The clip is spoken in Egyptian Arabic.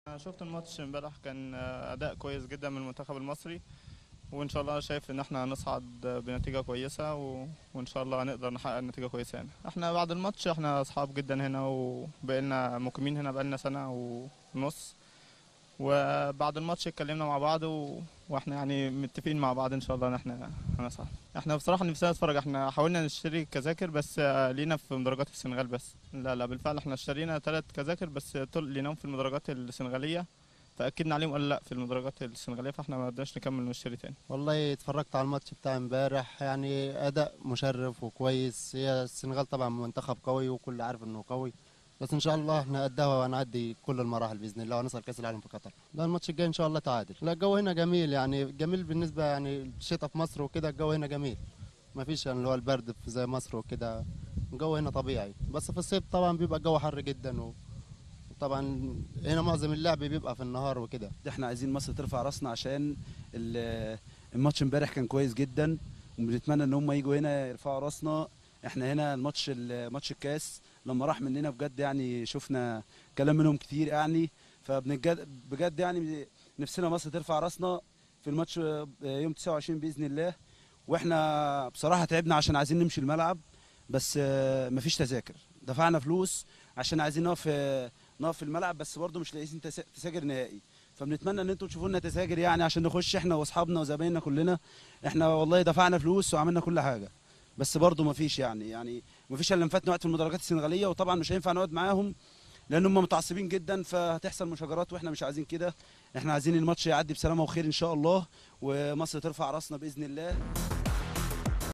أنا شفت الماتش امبارح كان اداء كويس جدا من المنتخب المصري وان شاء الله شايف ان احنا هنصعد بنتيجه كويسه و... وان شاء الله هنقدر نحقق نتيجه كويسه يعني احنا بعد الماتش احنا اصحاب جدا هنا وبقينا مقيمين هنا بقالنا سنه ونص وبعد الماتش اتكلمنا مع بعض و... واحنا يعني متفقين مع بعض ان شاء الله ان احنا هنصعد احنا بصراحه نفسنا نتفرج احنا حاولنا نشتري كذاكر بس لينا في مدرجات السنغال بس لا لا بالفعل احنا اشترينا ثلاث كذاكر بس طل ليناهم في المدرجات السنغاليه فاكدنا عليهم قال لا في المدرجات السنغاليه فاحنا ما قدرناش نكمل ونشتري تاني والله اتفرجت على الماتش بتاع امبارح يعني اداء مشرف وكويس هي السنغال طبعا منتخب قوي وكل عارف انه قوي بس ان شاء الله احنا قدها وهنعدي كل المراحل باذن الله ونصل كاس العالم في قطر لا الماتش الجاي ان شاء الله تعادل لا الجو هنا جميل يعني جميل بالنسبه يعني الشتاء في مصر وكده الجو هنا جميل ما فيش يعني اللي هو البرد في زي مصر وكده الجو هنا طبيعي بس في الصيف طبعا بيبقى الجو حر جدا و... طبعا هنا معظم اللعب بيبقى في النهار وكده احنا عايزين مصر ترفع راسنا عشان ال- الماتش امبارح كان كويس جدا وبنتمنى ان هم يجوا هنا يرفعوا راسنا احنا هنا الماتش ال- ماتش الكاس لما راح مننا بجد يعني شفنا كلام منهم كتير يعني فبنجد بجد يعني نفسنا مصر ترفع راسنا في الماتش يوم 29 باذن الله واحنا بصراحه تعبنا عشان عايزين نمشي الملعب بس آه، مفيش تذاكر دفعنا فلوس عشان عايزين نقف آه، نقف في الملعب بس برضه مش لاقيين تس- تذاكر نهائي فبنتمنى ان انتوا تشوفوا لنا تذاكر يعني عشان نخش احنا واصحابنا وزمايلنا كلنا احنا والله دفعنا فلوس وعملنا كل حاجه بس برضه مفيش يعني يعني مفيش الا فات نقعد في المدرجات السنغاليه وطبعا مش هينفع نقعد معاهم لان هم متعصبين جدا فهتحصل مشاجرات واحنا مش عايزين كده احنا عايزين الماتش يعدي بسلامه وخير ان شاء الله ومصر ترفع راسنا باذن الله